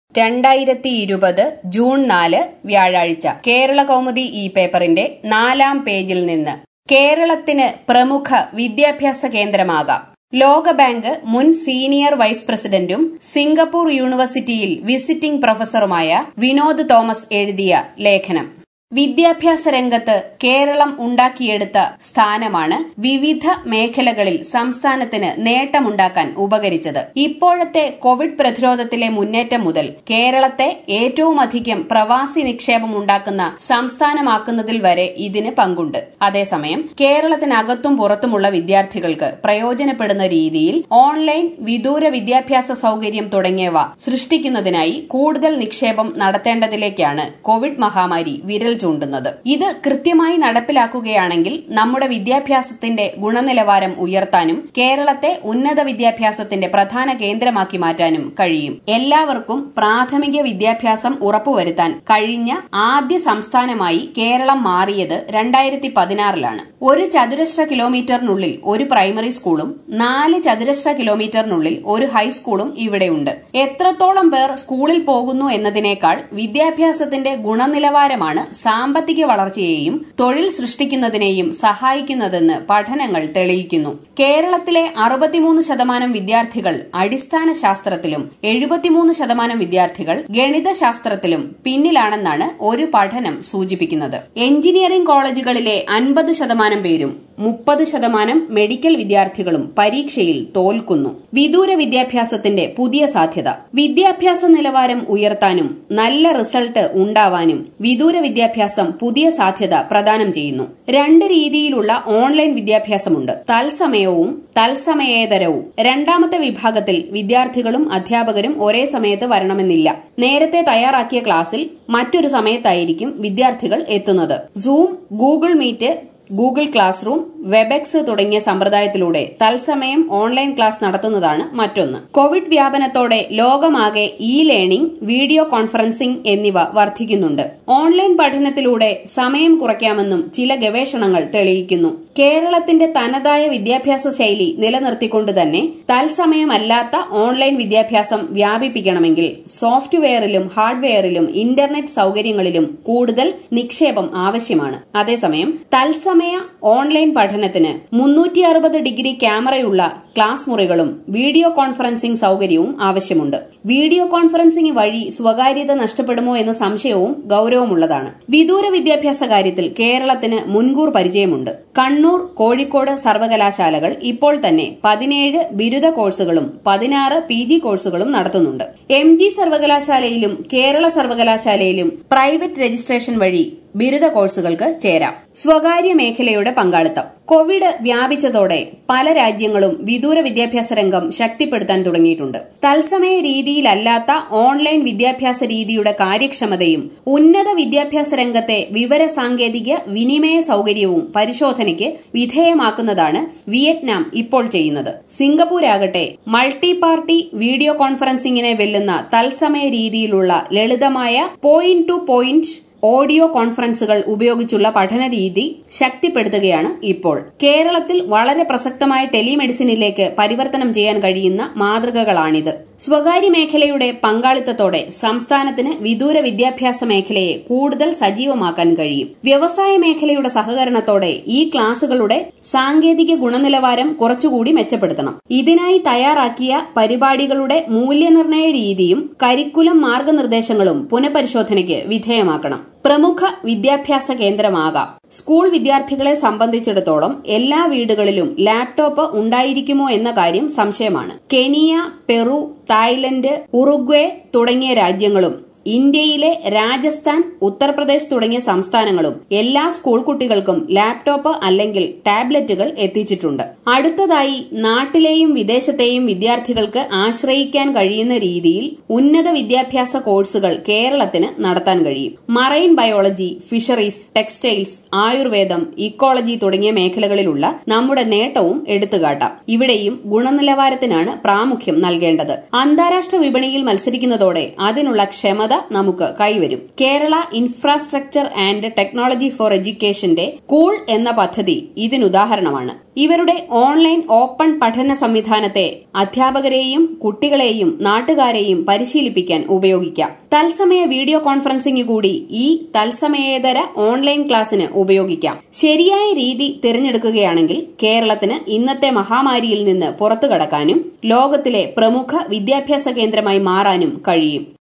രണ്ടായിരത്തി ഇരുപത് ജൂൺ നാല് വ്യാഴാഴ്ച കേരള കൗമുദി ഈ പേപ്പറിന്റെ നാലാം പേജിൽ നിന്ന് കേരളത്തിന് പ്രമുഖ വിദ്യാഭ്യാസ കേന്ദ്രമാകാം ലോകബാങ്ക് മുൻ സീനിയർ വൈസ് പ്രസിഡന്റും സിംഗപ്പൂർ യൂണിവേഴ്സിറ്റിയിൽ വിസിറ്റിംഗ് പ്രൊഫസറുമായ വിനോദ് തോമസ് എഴുതിയ ലേഖനം വിദ്യാഭ്യാസ രംഗത്ത് കേരളം ഉണ്ടാക്കിയെടുത്ത സ്ഥാനമാണ് വിവിധ മേഖലകളിൽ സംസ്ഥാനത്തിന് നേട്ടമുണ്ടാക്കാൻ ഉപകരിച്ചത് ഇപ്പോഴത്തെ കോവിഡ് പ്രതിരോധത്തിലെ മുന്നേറ്റം മുതൽ കേരളത്തെ ഏറ്റവുമധികം പ്രവാസി നിക്ഷേപം ഉണ്ടാക്കുന്ന സംസ്ഥാനമാക്കുന്നതിൽ വരെ ഇതിന് പങ്കുണ്ട് അതേസമയം കേരളത്തിനകത്തും പുറത്തുമുള്ള വിദ്യാർത്ഥികൾക്ക് പ്രയോജനപ്പെടുന്ന രീതിയിൽ ഓൺലൈൻ വിദൂര വിദ്യാഭ്യാസ സൌകര്യം തുടങ്ങിയവ സൃഷ്ടിക്കുന്നതിനായി കൂടുതൽ നിക്ഷേപം നടത്തേണ്ടതിലേക്കാണ് കോവിഡ് മഹാമാരി വിരൽ ചൂണ്ടുന്നത് ഇത് കൃത്യമായി നടപ്പിലാക്കുകയാണെങ്കിൽ നമ്മുടെ വിദ്യാഭ്യാസത്തിന്റെ ഗുണനിലവാരം ഉയർത്താനും കേരളത്തെ ഉന്നത വിദ്യാഭ്യാസത്തിന്റെ പ്രധാന കേന്ദ്രമാക്കി മാറ്റാനും കഴിയും എല്ലാവർക്കും പ്രാഥമിക വിദ്യാഭ്യാസം ഉറപ്പുവരുത്താൻ കഴിഞ്ഞ ആദ്യ സംസ്ഥാനമായി കേരളം മാറിയത് രണ്ടായിരത്തി പതിനാറിലാണ് ഒരു ചതുരശ്ര കിലോമീറ്ററിനുള്ളിൽ ഒരു പ്രൈമറി സ്കൂളും നാല് ചതുരശ്ര കിലോമീറ്ററിനുള്ളിൽ ഒരു ഹൈസ്കൂളും ഇവിടെയുണ്ട് എത്രത്തോളം പേർ സ്കൂളിൽ പോകുന്നു എന്നതിനേക്കാൾ വിദ്യാഭ്യാസത്തിന്റെ ഗുണനിലവാരമാണ് സാമ്പത്തിക വളർച്ചയെയും തൊഴിൽ സൃഷ്ടിക്കുന്നതിനെയും സഹായിക്കുന്നതെന്ന് പഠനങ്ങൾ തെളിയിക്കുന്നു കേരളത്തിലെ അറുപത്തിമൂന്ന് ശതമാനം വിദ്യാർത്ഥികൾ അടിസ്ഥാന ശാസ്ത്രത്തിലും എഴുപത്തിമൂന്ന് ശതമാനം വിദ്യാർത്ഥികൾ ഗണിതശാസ്ത്രത്തിലും പിന്നിലാണെന്നാണ് ഒരു പഠനം സൂചിപ്പിക്കുന്നത് എഞ്ചിനീയറിംഗ് കോളേജുകളിലെ അൻപത് ശതമാനം പേരും മുപ്പത് ശതമാനം മെഡിക്കൽ വിദ്യാർത്ഥികളും പരീക്ഷയിൽ തോൽക്കുന്നു വിദൂര വിദ്യാഭ്യാസത്തിന്റെ പുതിയ സാധ്യത വിദ്യാഭ്യാസ നിലവാരം ഉയർത്താനും നല്ല റിസൾട്ട് ഉണ്ടാവാനും വിദൂര വിദ്യാഭ്യാസം പുതിയ സാധ്യത പ്രദാനം ചെയ്യുന്നു രണ്ട് രീതിയിലുള്ള ഓൺലൈൻ വിദ്യാഭ്യാസമുണ്ട് തത്സമയവും തത്സമയേതരവും രണ്ടാമത്തെ വിഭാഗത്തിൽ വിദ്യാർത്ഥികളും അധ്യാപകരും ഒരേ സമയത്ത് വരണമെന്നില്ല നേരത്തെ തയ്യാറാക്കിയ ക്ലാസ്സിൽ മറ്റൊരു സമയത്തായിരിക്കും വിദ്യാർത്ഥികൾ എത്തുന്നത് Zoom Google Meet Google Classroom Webex തുടങ്ങിയ സമ്പ്രദായത്തിലൂടെ തത്സമയം ഓൺലൈൻ ക്ലാസ് നടത്തുന്നതാണ് മറ്റൊന്ന് കോവിഡ് വ്യാപനത്തോടെ ലോകമാകെ ഇ ലേണിംഗ് വീഡിയോ കോൺഫറൻസിംഗ് എന്നിവ വർദ്ധിക്കുന്നുണ്ട് ഓൺലൈൻ പഠനത്തിലൂടെ സമയം കുറയ്ക്കാമെന്നും ചില ഗവേഷണങ്ങൾ തെളിയിക്കുന്നു കേരളത്തിന്റെ തനതായ വിദ്യാഭ്യാസ ശൈലി നിലനിർത്തിക്കൊണ്ട് തന്നെ തത്സമയമല്ലാത്ത ഓൺലൈൻ വിദ്യാഭ്യാസം വ്യാപിപ്പിക്കണമെങ്കിൽ സോഫ്റ്റ്വെയറിലും ഹാർഡ്വെയറിലും ഇന്റർനെറ്റ് സൌകര്യങ്ങളിലും കൂടുതൽ നിക്ഷേപം ആവശ്യമാണ് അതേസമയം തത്സമയ ഓൺലൈൻ പഠനത്തിന് മുന്നൂറ്റി അറുപത് ഡിഗ്രി ക്യാമറയുള്ള ക്ലാസ് മുറികളും വീഡിയോ കോൺഫറൻസിംഗ് സൌകര്യവും ആവശ്യമുണ്ട് വീഡിയോ കോൺഫറൻസിംഗ് വഴി സ്വകാര്യത നഷ്ടപ്പെടുമോ എന്ന സംശയവും ഗൌരവമുള്ളതാണ് വിദൂര വിദ്യാഭ്യാസ കാര്യത്തിൽ കേരളത്തിന് മുൻകൂർ പരിചയമുണ്ട് കണ്ണൂർ കോഴിക്കോട് സർവകലാശാലകൾ ഇപ്പോൾ തന്നെ പതിനേഴ് ബിരുദ കോഴ്സുകളും പതിനാറ് പി ജി കോഴ്സുകളും നടത്തുന്നുണ്ട് എം ജി സർവകലാശാലയിലും കേരള സർവകലാശാലയിലും പ്രൈവറ്റ് രജിസ്ട്രേഷൻ വഴി ബിരുദ കോഴ്സുകൾക്ക് ചേരാം സ്വകാര്യ മേഖലയുടെ പങ്കാളിത്തം കോവിഡ് വ്യാപിച്ചതോടെ പല രാജ്യങ്ങളും വിദൂര വിദ്യാഭ്യാസ രംഗം ശക്തിപ്പെടുത്താൻ തുടങ്ങിയിട്ടുണ്ട് തത്സമയ രീതിയിലല്ലാത്ത ഓൺലൈൻ വിദ്യാഭ്യാസ രീതിയുടെ കാര്യക്ഷമതയും ഉന്നത വിദ്യാഭ്യാസ രംഗത്തെ വിവര സാങ്കേതിക വിനിമയ സൌകര്യവും പരിശോധനയ്ക്ക് വിധേയമാക്കുന്നതാണ് വിയറ്റ്നാം ഇപ്പോൾ ചെയ്യുന്നത് സിംഗപ്പൂരാകട്ടെ മൾട്ടി പാർട്ടി വീഡിയോ കോൺഫറൻസിംഗിനെ വെല്ലുന്ന തത്സമയ രീതിയിലുള്ള ലളിതമായ പോയിന്റ് ടു പോയിന്റ് ഓഡിയോ കോൺഫറൻസുകൾ ഉപയോഗിച്ചുള്ള പഠന രീതി ശക്തിപ്പെടുത്തുകയാണ് ഇപ്പോൾ കേരളത്തിൽ വളരെ പ്രസക്തമായ ടെലിമെഡിസിനിലേക്ക് പരിവർത്തനം ചെയ്യാൻ കഴിയുന്ന മാതൃകകളാണിത് സ്വകാര്യ മേഖലയുടെ പങ്കാളിത്തത്തോടെ സംസ്ഥാനത്തിന് വിദൂര വിദ്യാഭ്യാസ മേഖലയെ കൂടുതൽ സജീവമാക്കാൻ കഴിയും വ്യവസായ മേഖലയുടെ സഹകരണത്തോടെ ഈ ക്ലാസുകളുടെ സാങ്കേതിക ഗുണനിലവാരം കുറച്ചുകൂടി മെച്ചപ്പെടുത്തണം ഇതിനായി തയ്യാറാക്കിയ പരിപാടികളുടെ മൂല്യനിർണ്ണയ രീതിയും കരിക്കുലം മാർഗനിർദ്ദേശങ്ങളും പുനഃപരിശോധനയ്ക്ക് വിധേയമാക്കണം പ്രമുഖ വിദ്യാഭ്യാസ കേന്ദ്രമാകാം സ്കൂൾ വിദ്യാർത്ഥികളെ സംബന്ധിച്ചിടത്തോളം എല്ലാ വീടുകളിലും ലാപ്ടോപ്പ് ഉണ്ടായിരിക്കുമോ എന്ന കാര്യം സംശയമാണ് കെനിയ പെറു തായ്ലൻഡ് ഉറുഗ്വേ തുടങ്ങിയ രാജ്യങ്ങളും ഇന്ത്യയിലെ രാജസ്ഥാൻ ഉത്തർപ്രദേശ് തുടങ്ങിയ സംസ്ഥാനങ്ങളും എല്ലാ സ്കൂൾ കുട്ടികൾക്കും ലാപ്ടോപ്പ് അല്ലെങ്കിൽ ടാബ്ലറ്റുകൾ എത്തിച്ചിട്ടുണ്ട് അടുത്തതായി നാട്ടിലെയും വിദേശത്തെയും വിദ്യാർത്ഥികൾക്ക് ആശ്രയിക്കാൻ കഴിയുന്ന രീതിയിൽ ഉന്നത വിദ്യാഭ്യാസ കോഴ്സുകൾ കേരളത്തിന് നടത്താൻ കഴിയും മറൈൻ ബയോളജി ഫിഷറീസ് ടെക്സ്റ്റൈൽസ് ആയുർവേദം ഇക്കോളജി തുടങ്ങിയ മേഖലകളിലുള്ള നമ്മുടെ നേട്ടവും എടുത്തുകാട്ടാം ഇവിടെയും ഗുണനിലവാരത്തിനാണ് പ്രാമുഖ്യം നൽകേണ്ടത് അന്താരാഷ്ട്ര വിപണിയിൽ മത്സരിക്കുന്നതോടെ അതിനുള്ള ക്ഷമത നമുക്ക് കൈവരും Kerala infrastructure and technology for എഡ്യൂക്കേഷന്റെ കൂൾ എന്ന പദ്ധതി ഇതിനുദാഹരണമാണ് ഇവരുടെ ഓൺലൈൻ ഓപ്പൺ പഠന സംവിധാനത്തെ അധ്യാപകരെയും കുട്ടികളെയും നാട്ടുകാരെയും പരിശീലിപ്പിക്കാൻ ഉപയോഗിക്കാം തത്സമയ വീഡിയോ കോൺഫറൻസിംഗ് കൂടി ഈ തത്സമയേതര ഓൺലൈൻ ക്ലാസ്സിന് ഉപയോഗിക്കാം ശരിയായ രീതി തിരഞ്ഞെടുക്കുകയാണെങ്കിൽ കേരളത്തിന് ഇന്നത്തെ മഹാമാരിയിൽ നിന്ന് പുറത്തുകടക്കാനും ലോകത്തിലെ പ്രമുഖ വിദ്യാഭ്യാസ കേന്ദ്രമായി മാറാനും കഴിയും